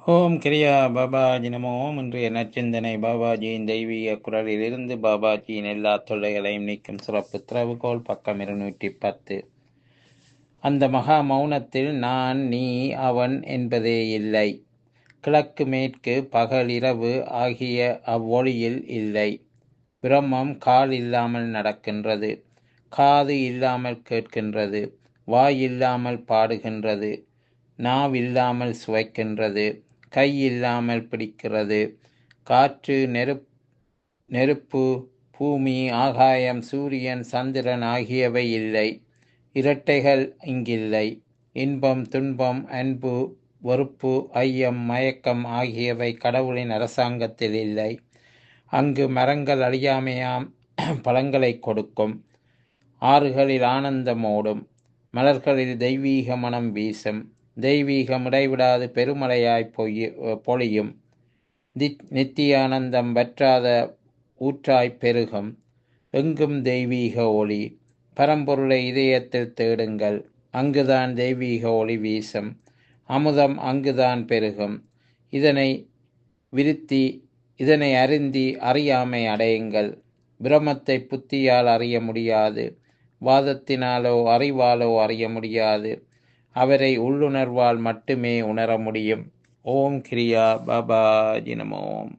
ஓம் கிரியா பாபாஜி நமோ ஓம் இன்றைய நச்சிந்தனை பாபாஜியின் தெய்வீக குரலிலிருந்து பாபாஜியின் எல்லா தொல்லைகளையும் நீக்கும் சிறப்பு திறவுகோல் பக்கம் இருநூற்றி பத்து அந்த மகா மௌனத்தில் நான் நீ அவன் என்பதே இல்லை கிழக்கு மேற்கு பகல் இரவு ஆகிய அவ்வொளியில் இல்லை பிரம்மம் கால் இல்லாமல் நடக்கின்றது காது இல்லாமல் கேட்கின்றது வாய் இல்லாமல் பாடுகின்றது நாவில்லாமல் சுவைக்கின்றது கை இல்லாமல் பிடிக்கிறது காற்று நெருப் நெருப்பு பூமி ஆகாயம் சூரியன் சந்திரன் ஆகியவை இல்லை இரட்டைகள் இங்கில்லை இன்பம் துன்பம் அன்பு வெறுப்பு ஐயம் மயக்கம் ஆகியவை கடவுளின் அரசாங்கத்தில் இல்லை அங்கு மரங்கள் அழியாமையாம் பழங்களை கொடுக்கும் ஆறுகளில் ஆனந்தம் ஓடும் மலர்களில் தெய்வீக மனம் வீசும் தெய்வீகம் இடைவிடாது பெருமழையாய் பொய்ய பொழியும் நித்தியானந்தம் வற்றாத ஊற்றாய் பெருகும் எங்கும் தெய்வீக ஒளி பரம்பொருளை இதயத்தில் தேடுங்கள் அங்குதான் தெய்வீக ஒளி வீசும் அமுதம் அங்குதான் பெருகும் இதனை விருத்தி இதனை அருந்தி அறியாமை அடையுங்கள் பிரமத்தை புத்தியால் அறிய முடியாது வாதத்தினாலோ அறிவாலோ அறிய முடியாது அவரை உள்ளுணர்வால் மட்டுமே உணர முடியும் ஓம் கிரியா பாபாஜி நமோம்